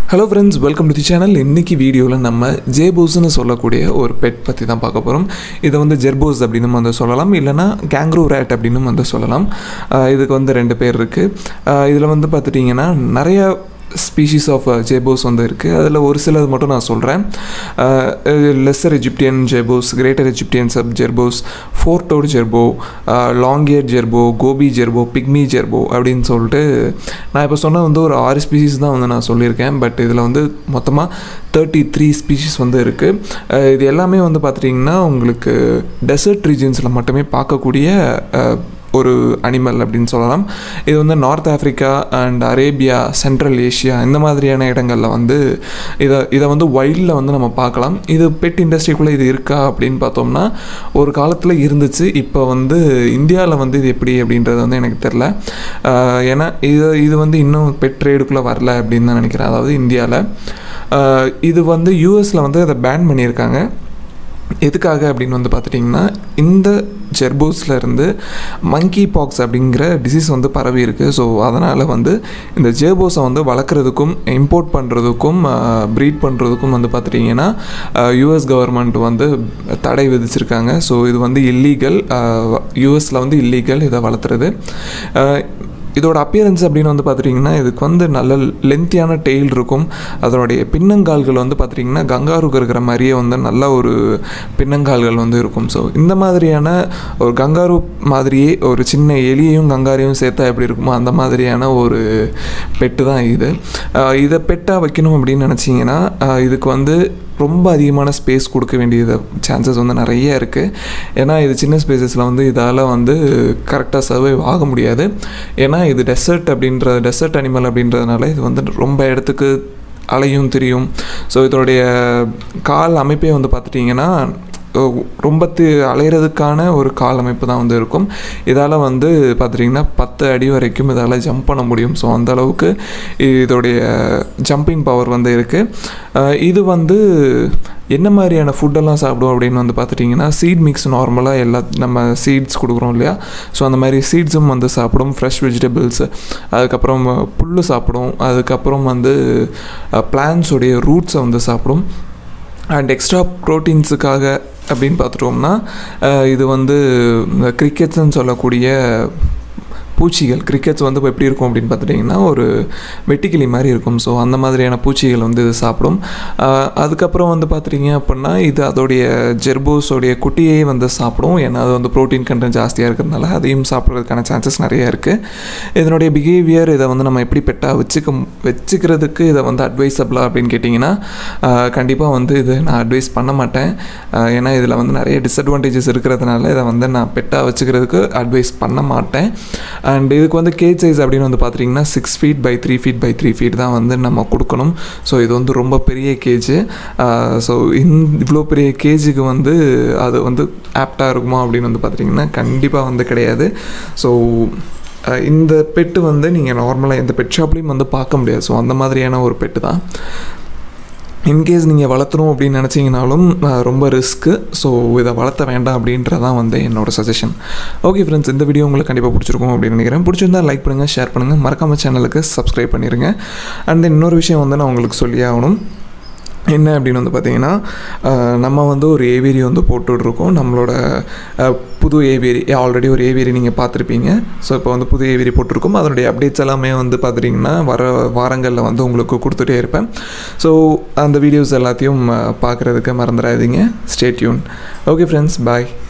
hello friends welcome to the channel இன்றைக்கி வீடியோவில் நம்ம ஜேபோஸ்னு சொல்லக்கூடிய ஒரு பெட் பற்றி தான் பார்க்க போகிறோம் இதை வந்து ஜெர்போஸ் அப்படின்னு வந்து சொல்லலாம் இல்லைனா கேங்க்ரூ ரேட் அப்படின்னு வந்து சொல்லலாம் ஆஹ் இதுக்கு வந்து ரெண்டு பேர் இருக்குது இதில் வந்து பார்த்துட்டிங்கன்னா நிறைய ஸ்பீஷீஸ் ஆஃப் ஜேபோஸ் வந்து இருக்குது அதில் ஒரு சிலது மட்டும் நான் சொல்கிறேன் lesser Egyptian jerboas greater Egyptian சப் jerboas four toed jerboa long eared jerboa Gobi jerboa pygmy jerboa அப்படின்னு சொல்லிட்டு நான் இப்போ சொன்ன வந்து ஒரு ஆறு ஸ்பீஷீஸ் தான் வந்து நான் சொல்லியிருக்கேன் பட் இதில் வந்து மொத்தமாக தேர்ட்டி த்ரீ ஸ்பீஷீஸ் வந்து இருக்குது இது எல்லாமே வந்து பார்த்துட்டிங்கன்னா உங்களுக்கு டெசர்ட் ரீஜன்ஸில் மட்டுமே பார்க்கக்கூடிய அஹ், ஒரு அனிமல் அப்படின்னு சொல்லலாம் இது வந்து North Africa and Arabia Central Asia இந்த மாதிரியான இடங்களில் வந்து இதை இதை வந்து வைல்டில் வந்து நம்ம பார்க்கலாம் இது பெட் இண்டஸ்ட்ரிக்குள்ளே இது இருக்கா அப்படின்னு பார்த்தோம்னா ஒரு காலத்தில் இருந்துச்சு இப்போ வந்து இந்தியாவில் வந்து இது எப்படி அப்படின்றது வந்து எனக்கு தெரில ஆஹ் ஏன்னா இது இது வந்து இன்னும் பெட் ட்ரேடுக்குள்ளே வரல அப்படின்னு தான் நினைக்கிறேன் அதாவது இந்தியாவில் இது வந்து யூஎஸில் வந்து அதை பேன் பண்ணியிருக்காங்க எதுக்காக அப்படின்னு வந்து பார்த்துட்டிங்கன்னா இந்த ஜெர்போஸில் இருந்து மங்கி பாக்ஸ் அப்படிங்கிற டிசீஸ் வந்து பரவி இருக்குது ஸோ அதனால் வந்து இந்த ஜெர்போஸை வந்து வளர்க்குறதுக்கும் இம்போர்ட் பண்ணுறதுக்கும் ப்ரீட் பண்ணுறதுக்கும் வந்து பார்த்துட்டிங்கன்னா யூஎஸ் கவர்மெண்ட் வந்து தடை விதிச்சிருக்காங்க ஸோ இது வந்து இல்லீகல் யூஎஸில் வந்து இல்லீகல் இதை வளர்த்துறது அஹ், இதோட அப்பியரன்ஸ் அப்படின்னு வந்து பார்த்துட்டிங்கன்னா இதுக்கு வந்து நல்ல லென்த்தியான டெய்ல் இருக்கும் அதனுடைய பின்னங்கால்கள் வந்து பார்த்துட்டிங்கன்னா கங்காருக்கு இருக்கிற மாதிரியே வந்து நல்ல ஒரு பின்னங்கால்கள் வந்து இருக்கும் ஸோ இந்த மாதிரியான ஒரு கங்காரு மாதிரியே ஒரு சின்ன எலியையும் கங்காரையும் சேர்த்தா எப்படி இருக்குமோ அந்த மாதிரியான ஒரு பெட்டு தான் இது ஆஹ் இதை பெட்டாக வைக்கணும் அப்படின்னு நினச்சிங்கன்னா ஆஹ் இதுக்கு வந்து ரொம்ப அதிகமான ஸ்பேஸ் கொடுக்க வேண்டியது சான்சஸ் வந்து நிறைய இருக்குது ஏன்னா இது சின்ன ஸ்பேசஸில் வந்து இதால் வந்து கரெக்டாக சர்வைவ் ஆக முடியாது ஏன்னா இது டெசர்ட் அப்படின்ற டெசர்ட் அனிமல் அப்படின்றதுனால இது வந்து ரொம்ப இடத்துக்கு அலையும் திரியும் ஸோ இதோடைய கால் அமைப்பே வந்து பார்த்துட்டிங்கன்னா அஹ் ரொம்ப தி அலையிறதுக்கான ஒரு கால் அமைப்பு தான் வந்து இருக்கும் இதால் வந்து பார்த்துட்டிங்கன்னா பத்து அடி வரைக்கும் இதால் ஜம்ப் பண்ண முடியும் ஸோ அந்த அளவுக்கு இதோடைய ஜம்பிங் பவர் வந்து இருக்குது இது வந்து என்ன மாதிரியான ஃபுட்டெல்லாம் சாப்பிடும் அப்படின்னு வந்து பார்த்துட்டிங்கன்னா சீட் மிக்ஸ் நார்மலாக எல்லா நம்ம சீட்ஸ் கொடுக்குறோம் இல்லையா ஸோ அந்த மாதிரி சீட்ஸும் வந்து சாப்பிடும் ஃப்ரெஷ் வெஜிடபிள்ஸ் அதுக்கப்புறம் புல் சாப்பிடும் அதுக்கப்புறம் வந்து பிளான்ஸோடைய ரூட்ஸை வந்து சாப்பிடும் அண்ட் எக்ஸ்ட்ரா ப்ரோட்டீன்ஸுக்காக அப்படின்னு பார்த்துட்டோம்னா அஹ் இது வந்து இந்த கிரிக்கெட்ஸ்னு சொல்லக்கூடிய பூச்சிகள் கிரிக்கெட்ஸ் வந்து இப்போ எப்படி இருக்கும் அப்படின்னு பார்த்துட்டிங்கன்னா ஒரு வெட்டிக்கிளி மாதிரி இருக்கும் ஸோ அந்த மாதிரியான பூச்சிகள் வந்து இது சாப்பிடும் அஹ் அதுக்கப்புறம் வந்து பார்த்துட்டிங்க அப்படின்னா இது அதோடைய ஜெர்போஸோடைய குட்டியை வந்து சாப்பிடும் ஏன்னா அது வந்து ப்ரோட்டீன் கண்டென்ட் ஜாஸ்தியாக இருக்கிறதுனால அதையும் சாப்பிட்றதுக்கான சான்சஸ் நிறைய இருக்குது இதனுடைய பிஹேவியர் இதை வந்து நம்ம எப்படி பெட்டாக வச்சுக்க வச்சுக்கிறதுக்கு இதை வந்து அட்வைசபிளா அப்படின்னு கேட்டிங்கன்னா கண்டிப்பாக வந்து இது நான் அட்வைஸ் பண்ண மாட்டேன் அஹ் ஏன்னா இதில் வந்து நிறைய டிஸ்அட்வான்டேஜஸ் இருக்கிறதுனால இதை வந்து நான் பெட்டாக வச்சுக்கிறதுக்கு அட்வைஸ் பண்ண மாட்டேன் அண்ட் இதுக்கு வந்து கேஜ் சைஸ் அப்படின்னு வந்து பார்த்துட்டிங்கன்னா six feet by three feet by three feet தான் வந்து நம்ம கொடுக்கணும் ஸோ இது வந்து ரொம்ப பெரிய கேஜ் ஸோ இந் இவ்வளோ பெரிய கேஜுக்கு வந்து அது வந்து ஆப்டாக இருக்குமா அப்படின்னு வந்து பார்த்துட்டிங்கன்னா கண்டிப்பாக வந்து கிடையாது ஸோ அஹ் இந்த பெட்டு வந்து நீங்கள் நார்மலாக எந்த பெட் ஷாப்லேயும் வந்து பார்க்க முடியாது ஸோ அந்த மாதிரியான ஒரு பெட்டு தான் இன்கேஸ் நீங்கள் வளர்த்தணும் அப்படின்னு நினச்சிங்கனாலும் அஹ், ரொம்ப ரிஸ்க்கு ஸோ இதை வளர்த்த வேண்டாம் அப்படின்றதான் வந்து என்னோட சஜஷன் ஓகே ஃப்ரெண்ட்ஸ் இந்த வீடியோ உங்களுக்கு கண்டிப்பாக பிடிச்சிருக்கும் அப்படின்னு நினைக்கிறேன் பிடிச்சிருந்தா லைக் பண்ணுங்கள் ஷேர் பண்ணுங்கள் மறக்காம சேனலுக்கு சப்ஸ்கிரைப் பண்ணிடுங்க அண்ட் இன்னொரு விஷயம் வந்து நான் உங்களுக்கு சொல்லி ஆகணும் என்ன அப்படின்னு வந்து பார்த்தீங்கன்னா அஹ், நம்ம வந்து ஒரு ஏவேரி வந்து போட்டுட்ருக்கோம் நம்மளோட அஹ், புது ஏவேரி ஆல்ரெடி ஒரு ஏவேரி நீங்கள் பார்த்துருப்பீங்க ஸோ இப்போ வந்து புது ஏவேரி போட்டிருக்கோம் அதனுடைய அப்டேட்ஸ் எல்லாமே வந்து பார்த்துட்டிங்கன்னா வர வாரங்களில் வந்து உங்களுக்கு கொடுத்துட்டே இருப்பேன் ஸோ அந்த வீடியோஸ் எல்லாத்தையும் பார்க்குறதுக்கு மறந்துடாதீங்க ஸ்டே டியூன் ஓகே ஃப்ரெண்ட்ஸ் பாய்